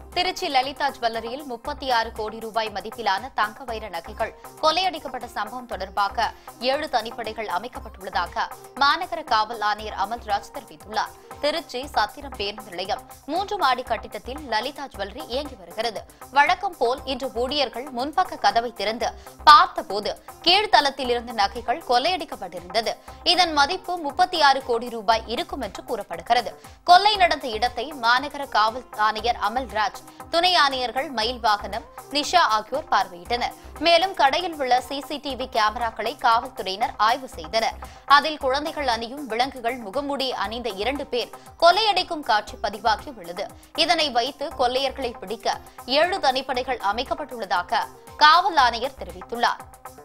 திருச்சி லலிதா ஜுவல்லரியில் முப்பத்தி ஆறு கோடி ரூபாய் மதிப்பிலான தங்க வைர நகைகள் கொள்ளையடிக்கப்பட்ட சம்பவம் தொடர்பாக ஏழு தனிப்படைகள் அமைக்கப்பட்டுள்ளதாக மாநகர காவல் ஆணையர் அமல்ராஜ் தெரிவித்துள்ளார் திருச்சி சத்திரம் பேருந்து நிலையம் மூன்று மாடி கட்டிடத்தில் லலிதா ஜுவல்லரி இயங்கி வருகிறது வழக்கம் போல் இன்று ஊழியர்கள் முன்பக்க கதவை திறந்து பார்த்தபோது கீழ்த்தளத்தில் இருந்த நகைகள் கொள்ளையடிக்கப்பட்டிருந்தது இதன் மதிப்பு முப்பத்தி ஆறு கோடி ரூபாய் இருக்கும் என்று கூறப்படுகிறது கொள்ளை நடந்த இடத்தை மாநகர காவல் ஆணையர் அமல்ராஜ் துணை ஆணையர்கள் மயில் வாகனம் நிஷா ஆகியோர் பார்வையிட்டனர் மேலும் கடையில் உள்ள சிசிடிவி கேமராக்களை காவல்துறையினர் ஆய்வு செய்தனர் அதில் குழந்தைகள் அணியும் விலங்குகள் முகமூடி அணிந்த இரண்டு பேர் கொள்ளையடிக்கும் காட்சி பதிவாகி உள்ளது இதனை வைத்து கொள்ளையர்களை பிடிக்க ஏழு தனிப்படைகள் அமைக்கப்பட்டுள்ளதாக காவல் ஆணையர் தெரிவித்துள்ளார்